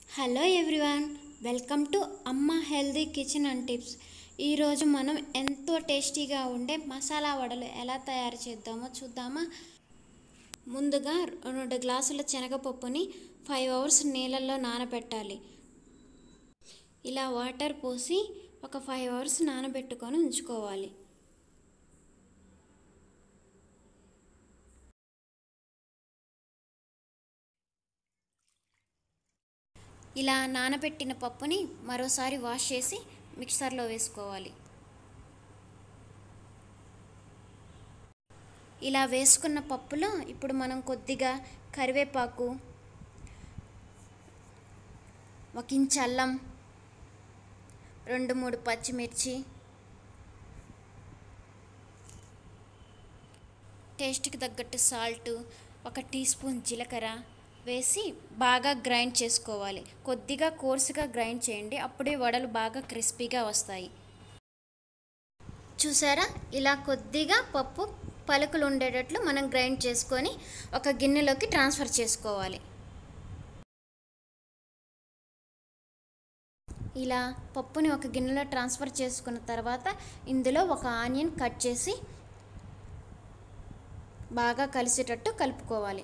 hello everyone welcome to Amma healthy kitchen and tips ఈరోజు మనం ఎంతో టేస్టీగా ఉండే మసాలా వడలు ఎలా తయారు చేద్దామో చూద్దామా ముందుగా రెండు గ్లాసుల శనగపప్పుని ఫైవ్ అవర్స్ నీళ్ళల్లో నానబెట్టాలి ఇలా వాటర్ పోసి ఒక ఫైవ్ అవర్స్ నానబెట్టుకొని ఉంచుకోవాలి ఇలా నానబెట్టిన పప్పుని మరోసారి వాష్ చేసి మిక్సర్లో వేసుకోవాలి ఇలా వేసుకున్న పప్పులో ఇప్పుడు మనం కొద్దిగా కరివేపాకు ఒక ఇంచ్ అల్లం రెండు మూడు పచ్చిమిర్చి టేస్ట్కి తగ్గట్టు సాల్ట్ ఒక టీ స్పూన్ జీలకర్ర వేసి బాగా గ్రైండ్ చేసుకోవాలి కొద్దిగా కోర్సుగా గ్రైండ్ చేయండి అప్పుడే వడలు బాగా క్రిస్పీగా వస్తాయి చూసారా ఇలా కొద్దిగా పప్పు పలుకులు ఉండేటట్లు మనం గ్రైండ్ చేసుకొని ఒక గిన్నెలోకి ట్రాన్స్ఫర్ చేసుకోవాలి ఇలా పప్పుని ఒక గిన్నెలో ట్రాన్స్ఫర్ చేసుకున్న తర్వాత ఇందులో ఒక ఆనియన్ కట్ చేసి బాగా కలిసేటట్టు కలుపుకోవాలి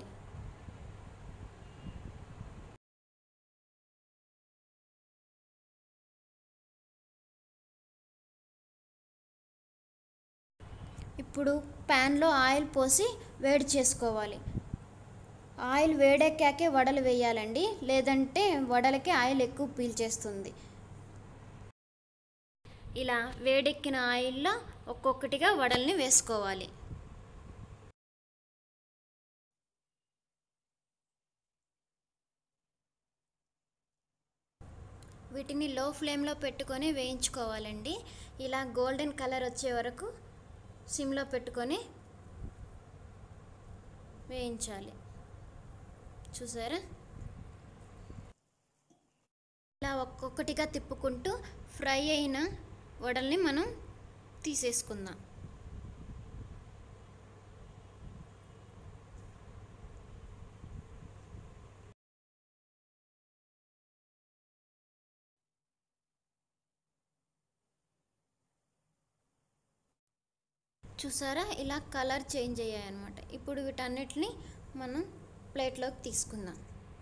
ఇప్పుడు ప్యాన్లో ఆయిల్ పోసి వేడి చేసుకోవాలి ఆయిల్ వేడెక్కాకే వడలు వేయాలండి లేదంటే వడలకి ఆయిల్ ఎక్కువ పీల్చేస్తుంది ఇలా వేడెక్కిన ఆయిల్లో ఒక్కొక్కటిగా వడల్ని వేసుకోవాలి వీటిని లో ఫ్లేమ్లో పెట్టుకొని వేయించుకోవాలండి ఇలా గోల్డెన్ కలర్ వచ్చే వరకు సిమ్లో పెట్టుకొని వేయించాలి చూసారా ఇలా ఒక్కొక్కటిగా తిప్పుకుంటూ ఫ్రై అయిన వడల్ని మనం తీసేసుకుందాం చూసారా ఇలా కలర్ చేంజ్ అయ్యాయి అనమాట ఇప్పుడు వీటన్నిటిని మనం ప్లేట్లోకి తీసుకుందాం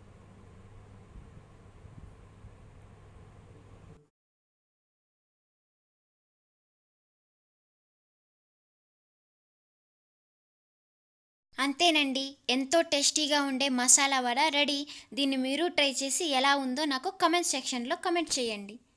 అంతేనండి ఎంతో టేస్టీగా ఉండే మసాలా వడ రెడీ దీన్ని మీరు ట్రై చేసి ఎలా ఉందో నాకు కమెంట్ సెక్షన్లో కమెంట్ చేయండి